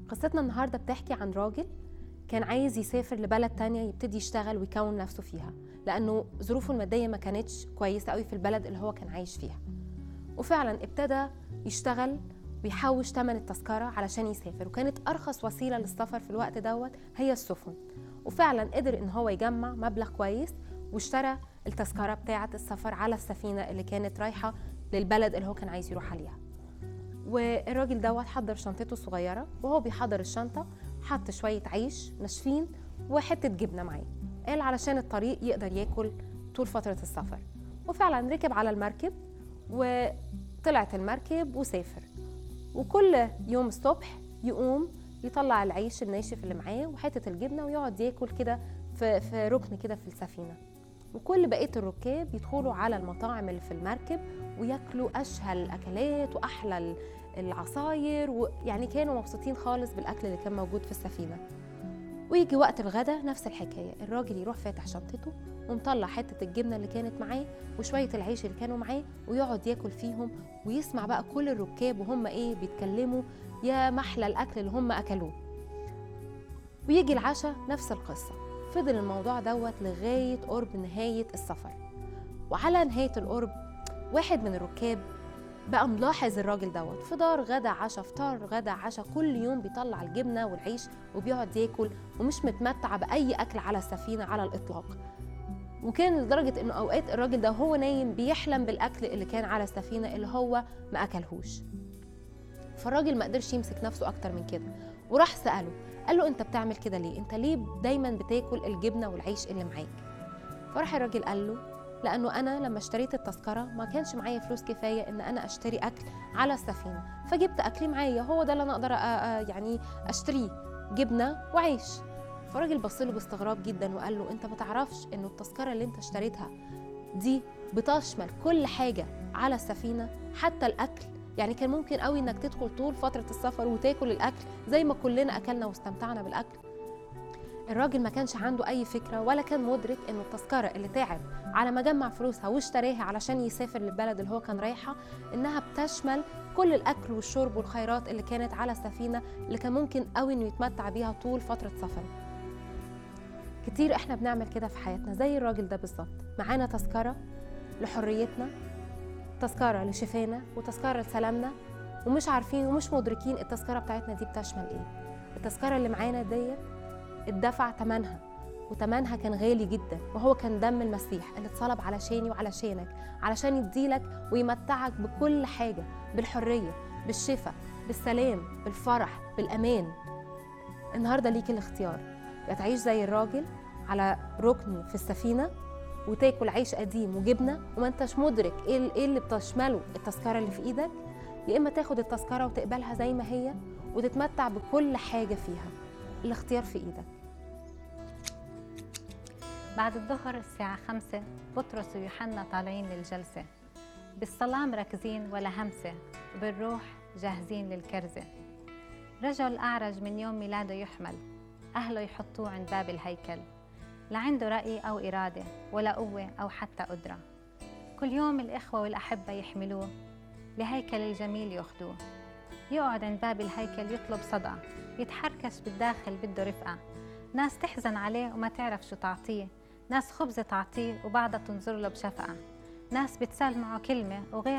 قصتنا النهارده بتحكي عن راجل كان عايز يسافر لبلد تانية يبتدي يشتغل ويكون نفسه فيها لأنه ظروفه المادية ما كانتش كويسة قوي في البلد اللي هو كان عايش فيها وفعلا ابتدى يشتغل ويحوش تمن التذكرة علشان يسافر وكانت أرخص وسيلة للسفر في الوقت دوت هي السفن وفعلا قدر إن هو يجمع مبلغ كويس واشترى التذكرة بتاعة السفر على السفينة اللي كانت رايحة للبلد اللي هو كان عايز يروح عليها والراجل دوت حضر شنطته الصغيرة وهو بيحضر الشنطة حط شوية عيش ناشفين وحتة جبنة معاه قال علشان الطريق يقدر ياكل طول فترة السفر وفعلا ركب على المركب وطلعت المركب وسافر وكل يوم الصبح يقوم يطلع العيش الناشف اللي معاه وحتة الجبنة ويقعد ياكل كده في, في ركن كده في السفينة وكل بقية الركاب يدخلوا على المطاعم اللي في المركب وياكلوا أشهى الأكلات وأحلى العصاير ويعني كانوا مبسوطين خالص بالأكل اللي كان موجود في السفينة ويجي وقت الغدا نفس الحكاية الراجل يروح فاتح شنطته ومطلع حتة الجبنة اللي كانت معاه وشوية العيش اللي كانوا معاه ويقعد ياكل فيهم ويسمع بقى كل الركاب وهم ايه بيتكلموا يا محلى الأكل اللي هم أكلوه ويجي العشاء نفس القصة فضل الموضوع دوت لغاية قرب نهاية السفر وعلى نهاية القرب واحد من الركاب بقى ملاحظ الراجل دوت فطار غدا عشاء فطار غدا عشاء كل يوم بيطلع الجبنه والعيش وبيقعد ياكل ومش متمتع باي اكل على السفينه على الاطلاق وكان لدرجه انه اوقات الراجل ده وهو نايم بيحلم بالاكل اللي كان على السفينه اللي هو ما اكلهوش فالراجل ما قدرش يمسك نفسه اكتر من كده وراح ساله قال له انت بتعمل كده ليه انت ليه دايما بتاكل الجبنه والعيش اللي معاك فراح الراجل قال له لانه انا لما اشتريت التذكره ما كانش معايا فلوس كفايه ان انا اشتري اكل على السفينه فجبت اكلي معايا هو ده اللي انا اقدر يعني اشتريه جبنه وعيش فالراجل بص له باستغراب جدا وقال له انت ما تعرفش انه التذكره اللي انت اشتريتها دي بتشمل كل حاجه على السفينه حتى الاكل يعني كان ممكن قوي انك تدخل طول فتره السفر وتاكل الاكل زي ما كلنا اكلنا واستمتعنا بالاكل الراجل ما كانش عنده اي فكره ولا كان مدرك انه التذكره اللي تعب على ما جمع فلوسها واشتراها علشان يسافر للبلد اللي هو كان رايحها انها بتشمل كل الاكل والشرب والخيرات اللي كانت على السفينه اللي كان ممكن قوي انه يتمتع بيها طول فتره سفره كتير احنا بنعمل كده في حياتنا زي الراجل ده بالظبط معانا تذكره لحريتنا تذكره لشفانا وتذكره لسلامنا ومش عارفين ومش مدركين التذكره بتاعتنا دي بتشمل ايه التذكره اللي معانا ديت اتدفع ثمنها وثمنها كان غالي جدا وهو كان دم المسيح اللي اتصلب علشاني وعلشانك علشان يديلك ويمتعك بكل حاجة بالحرية بالشفاء بالسلام بالفرح بالأمان النهاردة ليك الاختيار يا تعيش زي الراجل على ركن في السفينة وتاكل عيش قديم وجبنة وما انتش مدرك ايه اللي بتشمله التذكرة اللي في ايدك يا اما تاخد التذكرة وتقبلها زي ما هي وتتمتع بكل حاجة فيها الاختيار في ايدك بعد الظهر الساعة خمسة بطرس ويوحنا طالعين للجلسة بالصلاة مركزين ولا همسة وبالروح جاهزين للكرزة رجل أعرج من يوم ميلاده يحمل أهله يحطوه عند باب الهيكل لا عنده رأي أو إرادة ولا قوة أو حتى قدرة كل يوم الإخوة والأحبة يحملوه لهيكل الجميل ياخدوه يقعد عند باب الهيكل يطلب صدقة يتحركش بالداخل بده رفقة ناس تحزن عليه وما تعرف شو تعطيه ناس خبزة تعطيه وبعدها تنظر له بشفقة ناس بتسال معه كلمة وغير